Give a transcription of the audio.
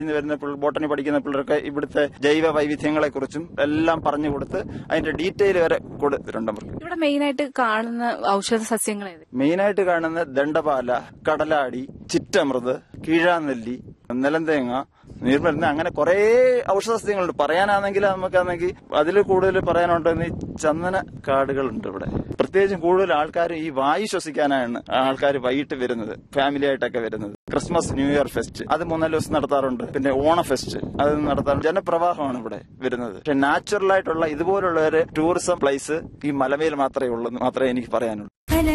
ഇന്ന് വരുന്ന പിള്ള- ബോട്ടണി പഠിക്കുന്ന പിള്ളേർക്ക് ഇവിടുത്തെ ജൈവ വൈവിധ്യങ്ങളെ കുറിച്ചും എല്ലാം പറഞ്ഞു കൊടുത്ത് അതിന്റെ ഡീറ്റെയിൽ വരെ കൊടുത്തിട്ടുണ്ട് അവർക്ക് ഇവിടെ മെയിൻ ആയിട്ട് കാണുന്ന ഔഷധ സസ്യങ്ങൾ ഏത് മെയിനായിട്ട് കാണുന്ന ദണ്ഡപാല കടലാടി ചിറ്റമൃത് കീഴാനെല്ലി നിലന്തേങ്ങ നീർമരുന്ന് അങ്ങനെ കുറേ ഔഷധസസ്യങ്ങളുണ്ട് പറയാനാണെങ്കിൽ നമുക്കാണെങ്കിൽ അതിൽ കൂടുതൽ പറയാനുണ്ടെന്ന് ഈ ചന്ദന കാടുകളുണ്ട് ഇവിടെ പ്രത്യേകിച്ചും കൂടുതൽ ആൾക്കാർ ഈ വായു ശ്വസിക്കാനാണ് ആൾക്കാർ വൈകിട്ട് വരുന്നത് ഫാമിലി ആയിട്ടൊക്കെ വരുന്നത് ക്രിസ്മസ് ന്യൂ ഇയർ ഫെസ്റ്റ് അത് മൂന്നാല് ദിവസം നടത്താറുണ്ട് പിന്നെ ഓണ ഫെസ്റ്റ് അത് നടത്താറുണ്ട് ജനപ്രവാഹമാണ് ഇവിടെ വരുന്നത് പക്ഷെ നാച്ചുറൽ ആയിട്ടുള്ള ഇതുപോലുള്ള ഒരു ടൂറിസം പ്ലേസ് ഈ മലമേൽ മാത്രമേ ഉള്ളൂ എന്ന് മാത്രമേ എനിക്ക് പറയാനുള്ളൂ